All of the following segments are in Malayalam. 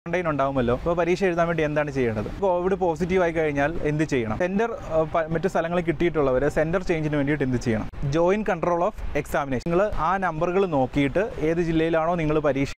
ക്വാറന്റൈൻ ഉണ്ടാവുമല്ലോ അപ്പോൾ പരീക്ഷ എഴുതാൻ വേണ്ടി എന്താണ് ചെയ്യേണ്ടത് കോവിഡ് പോസിറ്റീവ് ആയി കഴിഞ്ഞാൽ എന്ത് ചെയ്യണം സെന്റർ മറ്റു സ്ഥലങ്ങളിൽ കിട്ടിയിട്ടുള്ളവർ സെന്റർ ചേഞ്ചിന് വേണ്ടിയിട്ട് എന്ത് ചെയ്യണം ജോയിൻ കൺട്രോൾ ഓഫ് എക്സാമിനേഷൻ നിങ്ങൾ ആ നമ്പറുകൾ നോക്കിയിട്ട് ഏത് ജില്ലയിലാണോ നിങ്ങൾ പരീക്ഷ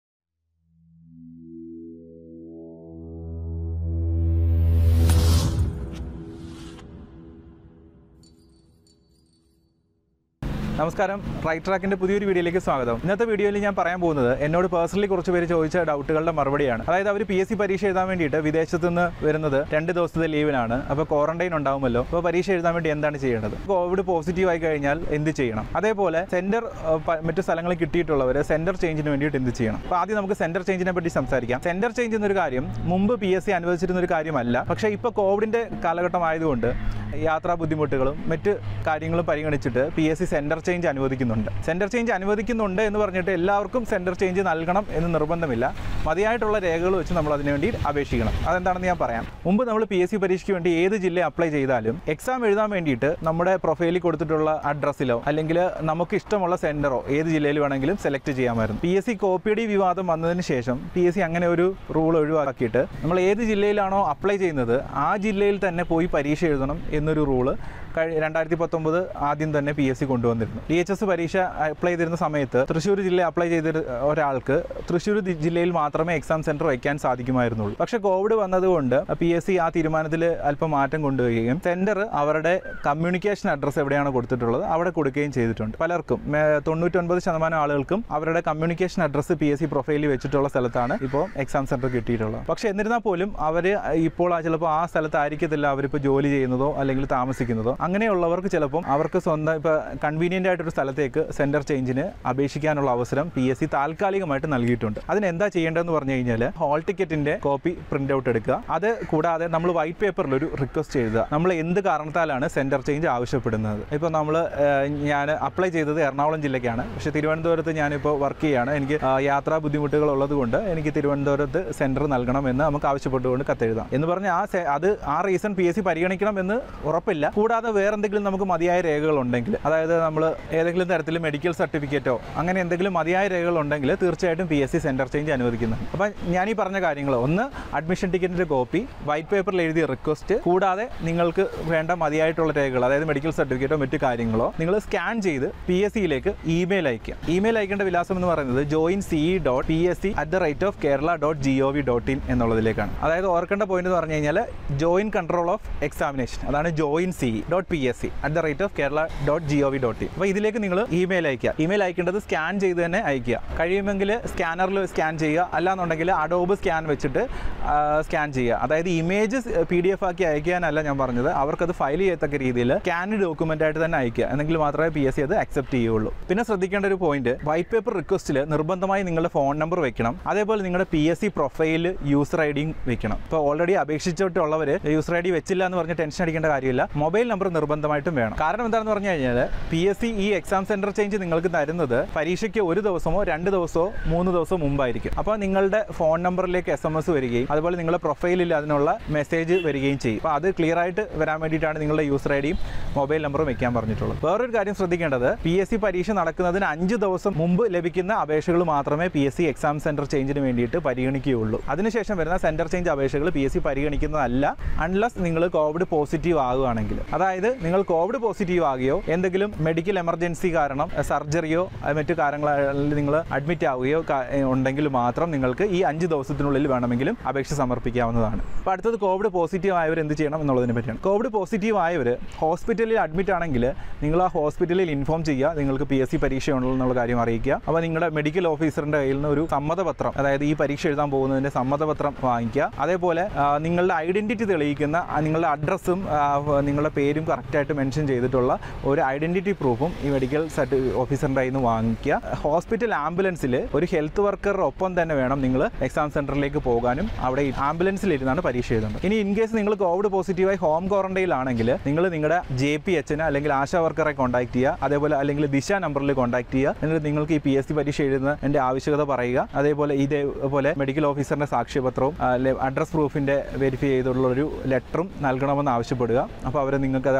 നമസ്കാരം റൈറ്റ് ട്രാക്കിന്റെ പുതിയൊരു വീഡിയോയിലേക്ക് സ്വാഗതം ഇന്നത്തെ വീഡിയോയിൽ ഞാൻ പറയാൻ പോകുന്നത് എന്നോട് പേഴ്സണലി കുറച്ച് പേര് ചോദിച്ച ഡൗട്ടുകളുടെ മറുപടിയാണ് അതായത് അവർ പി എസ് സി പരീക്ഷ എഴുതാൻ വേണ്ടിയിട്ട് വിദേശത്ത് നിന്ന് വരുന്നത് രണ്ട് ദിവസത്തെ ലീവിനാണ് അപ്പോൾ ക്വാറന്റൈൻ ഉണ്ടാവുമല്ലോ അപ്പോൾ പരീക്ഷ എഴുതാൻ വേണ്ടി എന്താണ് ചെയ്യേണ്ടത് കോവിഡ് പോസിറ്റീവ് ആയി കഴിഞ്ഞാൽ എന്ത് ചെയ്യണം അതേപോലെ സെന്റർ മറ്റു സ്ഥലങ്ങളിൽ കിട്ടിയിട്ടുള്ളവർ സെന്റർ ചേഞ്ചിന് വേണ്ടിയിട്ട് എന്ത് ചെയ്യണം അപ്പോൾ ആദ്യം നമുക്ക് സെന്റർ ചേഞ്ചിനെ പറ്റി സംസാരിക്കാം സെന്റർ ചേഞ്ച് എന്നൊരു കാര്യം മുമ്പ് പി എസ് സി അനുവദിച്ചിരുന്ന ഒരു കാര്യമല്ല പക്ഷേ ഇപ്പോൾ കോവിഡിന്റെ കാലഘട്ടം ആയതുകൊണ്ട് യാത്രാ ബുദ്ധിമുട്ടുകളും മറ്റ് കാര്യങ്ങളും പരിഗണിച്ചിട്ട് P S C centre change അനുവദിക്കുന്നുണ്ട് സെന്റർ ചേഞ്ച് അനുവദിക്കുന്നുണ്ട് എന്ന് പറഞ്ഞിട്ട് എല്ലാവർക്കും സെന്റർ ചേഞ്ച് നൽകണം എന്ന് നിർബന്ധമില്ല മതിയായിട്ടുള്ള രേഖകൾ വെച്ച് നമ്മൾ അതിനുവേണ്ടി അപേക്ഷിക്കണം അതെന്താണെന്ന് ഞാൻ പറയാം മുമ്പ് നമ്മൾ പി എസ് സി പരീക്ഷയ്ക്ക് വേണ്ടി ഏത് ജില്ല അപ്ലൈ ചെയ്താലും എക്സാം എഴുതാൻ വേണ്ടിയിട്ട് നമ്മുടെ പ്രൊഫൈലിൽ കൊടുത്തിട്ടുള്ള അഡ്രസ്സിലോ അല്ലെങ്കിൽ നമുക്ക് ഇഷ്ടമുള്ള സെന്ററോ ഏത് ജില്ലയിൽ വേണമെങ്കിലും സെലക്ട് ചെയ്യാമായിരുന്നു പി എസ് സി കോപ്പി ഡി വിവാദം വന്നതിന് ശേഷം പി എസ് സി അങ്ങനെ ഒരു റൂൾ ഒഴിവാക്കിയിട്ട് നമ്മൾ ഏത് ജില്ലയിലാണോ അപ്ലൈ ചെയ്യുന്നത് ആ ജില്ലയിൽ തന്നെ പോയി പരീക്ഷ എഴുതണം എന്നൊരു റൂള് കഴി രണ്ടായിരത്തി പത്തൊമ്പത് ആദ്യം തന്നെ പി എസ് സി കൊണ്ടുവന്നിരുന്നു ഡി എച്ച് എസ് പരീക്ഷ അപ്ലൈ ചെയ്തിരുന്ന സമയത്ത് തൃശ്ശൂർ ജില്ല അപ്ലൈ ചെയ്ത ഒരാൾക്ക് തൃശ്ശൂർ ദി- ജില്ലയിൽ മാത്രമേ എക്സാം സെന്റർ വയ്ക്കാൻ സാധിക്കുമായിരുന്നുള്ളൂ പക്ഷേ കോവിഡ് വന്നതുകൊണ്ട് പി എസ് സി ആ തീരുമാനത്തിൽ അല്പം മാറ്റം കൊണ്ടുവരികയും സെന്റർ അവരുടെ കമ്മ്യൂണിക്കേഷൻ അഡ്രസ്സ് എവിടെയാണ് കൊടുത്തിട്ടുള്ളത് അവിടെ കൊടുക്കുകയും ചെയ്തിട്ടുണ്ട് പലർക്കും മേ- തൊണ്ണൂറ്റൊൻപത് ശതമാനം ആളുകൾക്കും അവരുടെ communication address P S C പ്രൊഫൈലിൽ വെച്ചിട്ടുള്ള സ്ഥലത്താണ് ഇപ്പോൾ എക്സാം സെന്റർ കിട്ടിയിട്ടുള്ളത് പക്ഷേ എന്നിരുന്നാൽ പോലും അവർ ഇപ്പോൾ ആ ചിലപ്പോൾ ആ സ്ഥലത്തായിരിക്കത്തില്ല അവരിപ്പോൾ ജോലി ചെയ്യുന്നതോ അല്ലെങ്കിൽ താമസിക്കുന്നതോ അങ്ങനെയുള്ളവർക്ക് ചിലപ്പം അവർക്ക് സ്വന്തം ഇപ്പോൾ കൺവീനിയൻ്റ് ആയിട്ടൊരു സ്ഥലത്തേക്ക് സെൻറ്റർ ചേഞ്ചിന് അപേക്ഷിക്കാനുള്ള അവസരം പി എസ് സി താൽക്കാലികമായിട്ട് നൽകിയിട്ടുണ്ട് അതിന് എന്താ ചെയ്യേണ്ടതെന്ന് പറഞ്ഞു കഴിഞ്ഞാൽ ഹോൾ ടിക്കറ്റിൻ്റെ കോപ്പി പ്രിൻ്റ് ഔട്ട് എടുക്കുക അത് കൂടാതെ നമ്മൾ വൈറ്റ് പേപ്പറിൽ ഒരു റിക്വസ്റ്റ് എഴുതുക നമ്മൾ എന്ത് കാരണത്താലാണ് സെൻറ്റർ ചേഞ്ച് ആവശ്യപ്പെടുന്നത് ഇപ്പോൾ നമ്മൾ ഞാൻ അപ്ലൈ ചെയ്തത് എറണാകുളം ജില്ലയ്ക്കാണ് പക്ഷേ തിരുവനന്തപുരത്ത് ഞാനിപ്പോൾ വർക്ക് ചെയ്യുകയാണ് എനിക്ക് ആ, യാത്രാ ബുദ്ധിമുട്ടുകൾ ഉള്ളത് കൊണ്ട് എനിക്ക് തിരുവനന്തപുരത്ത് സെൻറ്റർ നൽകണമെന്ന് നമുക്ക് ആവശ്യപ്പെട്ടുകൊണ്ട് കത്തെഴുതാം എന്ന് പറഞ്ഞാൽ ആ സെ- അത് ആ റീസൺ പി എസ് സി പരിഗണിക്കണം എന്ന് ഉറപ്പില്ല കൂടാതെ വേറെ എന്തെങ്കിലും നമുക്ക് മതിയായ രേഖകൾ ഉണ്ടെങ്കിൽ അതായത് നമ്മൾ ഏതെങ്കിലും തരത്തിൽ മെഡിക്കൽ സർട്ടിഫിക്കറ്റോ അങ്ങനെ എന്തെങ്കിലും മതിയായ രേഖകൾ ഉണ്ടെങ്കിൽ തീർച്ചയായിട്ടും P S C centre change അനുവദിക്കുന്നത് അപ്പം ഞാൻ ഈ പറഞ്ഞ കാര്യങ്ങൾ ഒന്ന് അഡ്മിഷൻ ടിക്കറ്റിൻ്റെ കോപ്പി വൈറ്റ് പേപ്പറിൽ എഴുതിയ റിക്വസ്റ്റ് കൂടാതെ നിങ്ങൾക്ക് വേണ്ട മതിയായിട്ടുള്ള രേഖകൾ അതായത് മെഡിക്കൽ സർട്ടിഫിക്കറ്റോ മറ്റു കാര്യങ്ങളോ നിങ്ങൾ സ്കാൻ ചെയ്ത് പി എസ് സിയിലേക്ക് ഇമെയിൽ അയക്കുക ഇമെയിൽ അയക്കേണ്ട വിലാസം എന്ന് പറയുന്നത് join C dot P S C at the rate of Kerala dot G O V dot in എന്നുള്ളതിലേക്കാണ് അതായത് ഓർക്കേണ്ട പോയിന്റ് എന്ന് പറഞ്ഞു കഴിഞ്ഞാൽ ജോയിൻ കൺട്രോൾ ഓഫ് എക്സാമിനേഷൻ അതാണ് join C dot P S C at the rate of Kerala dot G O V dot in അപ്പോൾ ഇതിലേക്ക് നിങ്ങൾ ഇമെയിൽ അയക്കുക ഇമെയിൽ അയക്കേണ്ടത് സ്കാൻ ചെയ്ത് തന്നെ അയക്കുക കഴിയുമെങ്കിൽ സ്കാനറിൽ സ്കാൻ ചെയ്യുക അല്ലാന്നുണ്ടെങ്കിൽ അഡോബ് സ്കാൻ വെച്ചിട്ട് സ്കാൻ ചെയ്യുക അതായത് ഇമേജ് പി ഡി എഫ് ആക്കി അയക്കാനല്ല ഞാൻ പറഞ്ഞത് അവർക്കത് ഫയൽ ചെയ്യത്തക്ക രീതിയിൽ സ്കാൻഡ് ഡോക്യുമെന്റ് ആയിട്ട് തന്നെ അയക്കുക എന്നെങ്കിൽ മാത്രമേ പി എസ് സി അത് അക്സെപ്റ്റ് ചെയ്യുള്ളൂ പിന്നെ ശ്രദ്ധിക്കേണ്ട ഒരു പോയിന്റ് വൈറ്റ് പേപ്പർ റിക്വസ്റ്റിൽ നിർബന്ധമായി നിങ്ങളുടെ ഫോൺ നമ്പർ വെക്കണം അതേപോലെ നിങ്ങളുടെ P S C profile user I ഡിയും വെക്കണം ഇപ്പോൾ ഓൾറെഡി അപേക്ഷിച്ചിട്ടുള്ളവർ യൂസർ ഐ ഡി വെച്ചില്ല എന്ന് പറഞ്ഞ് ടെൻഷൻ അടിക്കേണ്ട കാര്യമില്ല മൊബൈൽ നമ്പർ നിർബന്ധമായിട്ടും വേണം കാരണം എന്താണെന്ന് പറഞ്ഞു കഴിഞ്ഞാൽ പി എസ് സി ഈ എക്സാം സെന്റർ ചേഞ്ച് നിങ്ങൾക്ക് തരുന്നത് പരീക്ഷയ്ക്ക് ഒരു ദിവസമോ രണ്ട് ദിവസമോ മൂന്ന് ദിവസമോ മുമ്പായിരിക്കും അപ്പോൾ നിങ്ങളുടെ ഫോൺ നമ്പറിലേക്ക് എസ് എം എസ് വരികയും അതുപോലെ നിങ്ങളുടെ പ്രൊഫൈലിൽ അതിനുള്ള മെസ്സേജ് വരികയും ചെയ്യും അപ്പോൾ അത് ക്ലിയർ ആയിട്ട് വരാൻ വേണ്ടിയിട്ടാണ് നിങ്ങളുടെ യൂസർ ഐ ഡിയും മൊബൈൽ നമ്പറും വെക്കാൻ പറഞ്ഞിട്ടുള്ളത് വേറൊരു കാര്യം ശ്രദ്ധിക്കേണ്ടത് പി എസ് സി പരീക്ഷ നടക്കുന്നതിന് അഞ്ച് ദിവസം മുമ്പ് ലഭിക്കുന്ന അപേക്ഷകൾ മാത്രമേ P S C exam centre ചേഞ്ചിന് വേണ്ടിയിട്ട് പരിഗണിക്കുകയുള്ളൂ അതിനുശേഷം വരുന്ന സെന്റർ ചേഞ്ച് അപേക്ഷകൾ പി എസ് സി പരിഗണിക്കുന്നതല്ല അൺലസ് നിങ്ങൾ കോവിഡ് പോസിറ്റീവ് ആകുകയാണെങ്കിൽ അതായത് നിങ്ങൾ കോവിഡ് പോസിറ്റീവ് ആകുകയോ എന്തെങ്കിലും മെഡിക്കൽ എമർജൻസി കാരണം സർജറിയോ മറ്റു കാര്യങ്ങളിൽ നിങ്ങൾ അഡ്മിറ്റ് ആവുകയോ കാ- ഉണ്ടെങ്കിൽ മാത്രം നിങ്ങൾക്ക് ഈ അഞ്ച് ദിവസത്തിനുള്ളിൽ വേണമെങ്കിലും അപേക്ഷ സമർപ്പിക്കാവുന്നതാണ് അപ്പോൾ അടുത്തത് കോവിഡ് പോസിറ്റീവ് ആയവർ എന്ത് ചെയ്യണം എന്നുള്ളതിനെ പറ്റിയാണ് കോവിഡ് പോസിറ്റീവ് ആയവർ ഹോസ്പിറ്റലിൽ അഡ്മിറ്റ് ആണെങ്കിൽ നിങ്ങൾ ആ ഹോസ്പിറ്റലിൽ ഇൻഫോം ചെയ്യുക നിങ്ങൾക്ക് പി എസ് സി പരീക്ഷ ഉണ്ടെന്നുള്ള കാര്യം അറിയിക്കുക അപ്പോൾ നിങ്ങളുടെ മെഡിക്കൽ ഓഫീസറിൻ്റെ കയ്യിൽ നിന്ന് ഒരു സമ്മതപത്രം അതായത് ഈ പരീക്ഷ എഴുതാൻ പോകുന്നതിൻ്റെ സമ്മതപത്രം വാങ്ങിക്കുക അതേപോലെ ആ, നിങ്ങളുടെ ഐഡൻറ്റിറ്റി തെളിയിക്കുന്ന ആ, നിങ്ങളുടെ അഡ്രസ്സും നിങ്ങളുടെ പേരും കറക്റ്റായിട്ട് മെൻഷൻ ചെയ്തിട്ടുള്ള ഒരു ഐഡൻറ്റിറ്റി പ്രൂഫും ഈ മെഡിക്കൽ സർട്ടി ഓഫീസറിൻ്റെ കയ്യിൽ നിന്ന് വാങ്ങിക്കുക ഹോസ്പിറ്റൽ ആംബുലൻസിൽ ഒരു ഹെൽത്ത് വർക്കറുടെ ഒപ്പം തന്നെ വേണം നിങ്ങൾ എക്സാം സെൻറ്ററിലേക്ക് പോകാനും അവിടെ ആംബുലൻസിൽ ഇരുന്നാണ് പരീക്ഷ എഴുതുന്നത് ഇനി ഇൻ കേസ് നിങ്ങൾ കോവിഡ് പോസിറ്റീവായി ഹോം ക്വാറന്റൈനിലാണെങ്കിൽ നിങ്ങൾ നിങ്ങളുടെ ജെ പി എച്ചിനെ അല്ലെങ്കിൽ ആശാ വർക്കറെ കോൺടാക്ട് ചെയ്യുക അതേപോലെ അല്ലെങ്കിൽ ദിശ നമ്പറിൽ കോൺടാക്ട് ചെയ്യുക എന്നിട്ട് നിങ്ങൾക്ക് ഈ പി എസ് സി പരീക്ഷ എഴുതുന്ന എൻ്റെ ആവശ്യകത പറയുക അതേപോലെ ഇതേപോലെ മെഡിക്കൽ ഓഫീസറിൻ്റെ സാക്ഷ്യപത്രവും അഡ്രസ് പ്രൂഫിൻ്റെ വെരിഫൈ ചെയ്തുള്ള ഒരു ലെറ്ററും നൽകണമെന്ന് ആവശ്യപ്പെടുക അപ്പോൾ അവർ നിങ്ങൾക്ക് അത്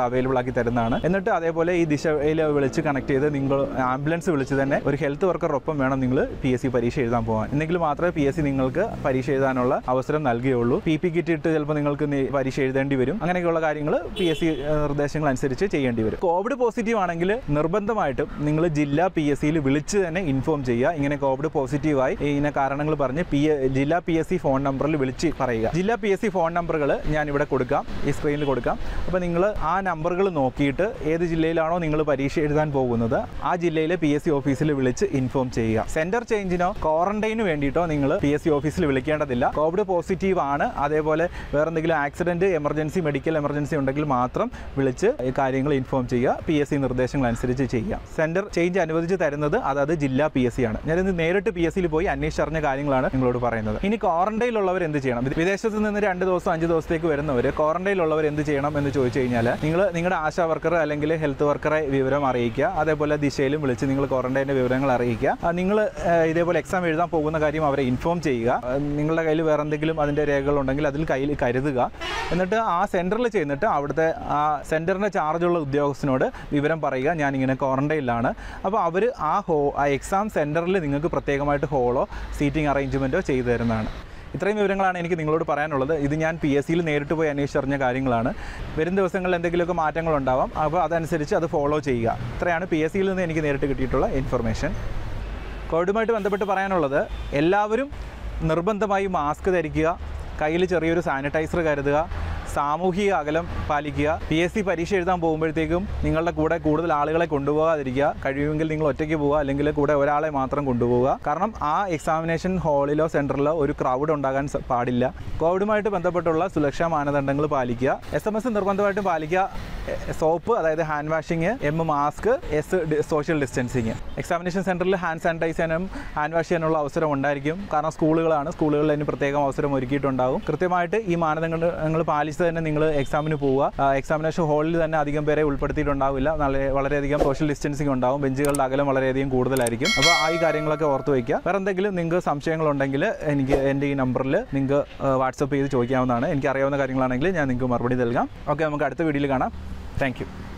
അവൈലബിൾ ആക്കി തരുന്നതാണ് എന്നിട്ട് അതേപോലെ ഈ ദിശയിൽ വിളിച്ച് കണക്ട് ചെയ്ത് നിങ്ങൾ ആംബുലൻസ് വിളിച്ച് തന്നെ ഒരു ഹെൽത്ത് വർക്കറൊപ്പം വേണം നിങ്ങൾ പി എസ് സി പരീക്ഷ എഴുതാൻ പോകാൻ എന്നെങ്കിൽ മാത്രമേ പി എസ് സി നിങ്ങൾക്ക് പരീക്ഷ എഴുതാനുള്ള അവസരം നൽകുകയുള്ളൂ പി പി കിറ്റ് ഇട്ട് ചിലപ്പോൾ നിങ്ങൾക്ക് നി- പരീക്ഷ എഴുതേണ്ടി വരും അങ്ങനെയൊക്കെയുള്ള കാര്യങ്ങൾ പി എസ് സി നിർദ്ദേശങ്ങൾ അനുസരിച്ച് ചെയ്യേണ്ടി വരും കോവിഡ് പോസിറ്റീവ് ആണെങ്കിൽ നിർബന്ധമായിട്ടും നിങ്ങൾ ജില്ലാ പി എസ് സിയിൽ വിളിച്ച് തന്നെ ഇൻഫോം ചെയ്യുക ഇങ്ങനെ കോവിഡ് പോസിറ്റീവായി ഇങ്ങനെ കാരണങ്ങൾ പറഞ്ഞ് പി ജില്ലാ പി എസ് സി ഫോൺ നമ്പറിൽ വിളിച്ച് പറയുക ജില്ലാ പി എസ് സി ഫോൺ നമ്പറുകൾ ഞാൻ ഇവിടെ കൊടുക്കാം ഈ സ്ക്രീനിൽ കൊടുക്കാം അപ്പോൾ നിങ്ങൾ ആ നമ്പറുകൾ നോക്കിയിട്ട് ഏത് ജില്ലയിലാണോ നിങ്ങൾ പരീക്ഷ എഴുതാൻ പോകുന്നത് ആ ജില്ലയിലെ പി എസ് സി ഓഫീസിൽ വിളിച്ച് ഇൻഫോം ചെയ്യുക സെന്റർ ചേഞ്ചിനോ ക്വാറന്റൈന് വേണ്ടിയിട്ടോ നിങ്ങൾ പി എസ് സി ഓഫീസിൽ വിളിക്കേണ്ടതില്ല കോവിഡ് പോസിറ്റീവ് ആണ് അതേപോലെ വേറെ എന്തെങ്കിലും ആക്സിഡന്റ് എമർജൻസി മെഡിക്കൽ എമർജൻസി ഉണ്ടെങ്കിൽ മാത്രം വിളിച്ച് ഈ കാര്യങ്ങൾ ഇൻഫോം ചെയ്യുക പി എസ് സി നിർദ്ദേശങ്ങൾ അനുസരിച്ച് ചെയ്യുക സെന്റർ ചേഞ്ച് അനുവദിച്ച് തരുന്നത് അതായത് ജില്ലാ പി എസ് സി ആണ് ഞാനിത് നേരിട്ട് പി എസ് സിയിൽ പോയി അന്വേഷിച്ചറിഞ്ഞ കാര്യങ്ങളാണ് നിങ്ങളോട് പറയുന്നത് ഇനി ക്വാറന്റൈനിലുള്ളവർ എന്ത് ചെയ്യണം ഇത് വിദേശത്ത് നിന്ന് രണ്ട് ദിവസം അഞ്ച് ദിവസത്തേക്ക് വരുന്നവർ ക്വാറന്റൈനിലുള്ളവർ എന്ത് ചെയ്യണം എന്ന് ചോദിച്ചു കഴിഞ്ഞാൽ നിങ്ങൾ നിങ്ങളുടെ ആശാ വർക്കർ അല്ലെങ്കിൽ ഹെൽത്ത് വർക്കറെ വിവരം അറിയിക്കുക അതേപോലെ ദിശയിലും വിളിച്ച് നിങ്ങൾ ക്വാറന്റൈൻ്റെ വിവരങ്ങൾ അറിയിക്കുക നിങ്ങൾ ഇതേപോലെ എക്സാം എഴുതാൻ പോകുന്ന കാര്യം അവരെ ഇൻഫോം ചെയ്യുക ആ, നിങ്ങളുടെ കയ്യിൽ വേറെ എന്തെങ്കിലും അതിൻ്റെ രേഖകൾ ഉണ്ടെങ്കിൽ അതിൽ കയ്യിൽ കരുതുക എന്നിട്ട് ആ സെൻറ്ററിൽ ചെന്നിട്ട് അവിടുത്തെ ആ സെൻറ്ററിൻ്റെ ചാർജുള്ള ഉദ്യോഗസ്ഥനോട് വിവരം പറയുക ഞാനിങ്ങനെ ക്വാറന്റൈനിലാണ് അപ്പോൾ അവർ ആ ഹോ ആ എക്സാം സെൻറ്ററിൽ നിങ്ങൾക്ക് പ്രത്യേകമായിട്ട് ഹോളോ സീറ്റിംഗ് അറേഞ്ച്മെൻറ്റോ ചെയ്തു തരുന്നതാണ് ഇത്രയും വിവരങ്ങളാണ് എനിക്ക് നിങ്ങളോട് പറയാനുള്ളത് ഇത് ഞാൻ പി എസ് സിയിൽ നേരിട്ട് പോയി അന്വേഷിച്ചറിഞ്ഞ കാര്യങ്ങളാണ് വരും ദിവസങ്ങളിൽ എന്തെങ്കിലുമൊക്കെ മാറ്റങ്ങൾ ഉണ്ടാവാം അപ്പോൾ അതനുസരിച്ച് അത് ഫോളോ ചെയ്യുക ഇത്രയാണ് പി എസ് സിയിൽ നിന്ന് എനിക്ക് നേരിട്ട് കിട്ടിയിട്ടുള്ള ഇൻഫർമേഷൻ കോവിഡുമായിട്ട് ബന്ധപ്പെട്ട് പറയാനുള്ളത് എല്ലാവരും നിർബന്ധമായി മാസ്ക് ധരിക്കുക കയ്യിൽ ചെറിയൊരു സാനിറ്റൈസർ കരുതുക സാമൂഹിക അകലം പാലിക്കുക പി എസ് സി പരീക്ഷ എഴുതാൻ പോകുമ്പോഴത്തേക്കും നിങ്ങളുടെ കൂടെ കൂടുതൽ ആളുകളെ കൊണ്ടുപോകാതിരിക്കുക കഴിയുമെങ്കിൽ നിങ്ങൾ ഒറ്റയ്ക്ക് പോവുക അല്ലെങ്കിൽ കൂടെ ഒരാളെ മാത്രം കൊണ്ടുപോവുക കാരണം ആ എക്സാമിനേഷൻ ഹാളിലോ സെൻറ്ററിലോ ഒരു ക്രൗഡ് ഉണ്ടാകാൻ സ- പാടില്ല കോവിഡുമായിട്ട് ബന്ധപ്പെട്ടുള്ള സുരക്ഷാ മാനദണ്ഡങ്ങൾ പാലിക്കുക എസ് എം എസ് നിർബന്ധമായിട്ടും പാലിക്കുക സോപ്പ് അതായത് hand washing M mask S social distancing examination സെൻറ്ററിൽ ഹാൻഡ് സാനിറ്റൈസ് ചെയ്യാനും ഹാൻഡ് വാഷ് ചെയ്യാനുള്ള അവസരം ഉണ്ടായിരിക്കും കാരണം സ്കൂളുകളാണ് സ്കൂളുകളിൽ അതിന് പ്രത്യേകം അവസരം ഒരുക്കിയിട്ടുണ്ടാവും കൃത്യമായിട്ട് ഈ മാനദണ്ഡങ്ങൾ പാലിച്ച് തന്നെ നിങ്ങൾ എക്സാമിന് പോവുക ആ, എക്സാമിനേഷൻ ഹാളിൽ തന്നെ അധികം പേരെ ഉൾപ്പെടുത്തിയിട്ടുണ്ടാവില്ല നല്ല വളരെയധികം സോഷ്യൽ ഡിസ്റ്റൻസിങ് ഉണ്ടാവും ബെഞ്ചുകളുടെ അകലം വളരെയധികം കൂടുതലായിരിക്കും അപ്പോൾ ആ ഈ കാര്യങ്ങളൊക്കെ ഓർത്ത് വയ്ക്കുക വേറെ എന്തെങ്കിലും നിങ്ങൾക്ക് സംശയങ്ങളുണ്ടെങ്കിൽ എനിക്ക് എൻ്റെ ഈ നമ്പറിൽ നിങ്ങൾക്ക് വാട്സപ്പ് ചെയ്ത് ചോദിക്കാവുന്നതാണ് എനിക്ക് അറിയാവുന്ന കാര്യങ്ങളാണെങ്കിൽ ഞാൻ നിങ്ങൾക്ക് മറുപടി നൽകാം ഓക്കെ നമുക്ക് അടുത്ത വീഡിയോയിൽ കാണാം താങ്ക്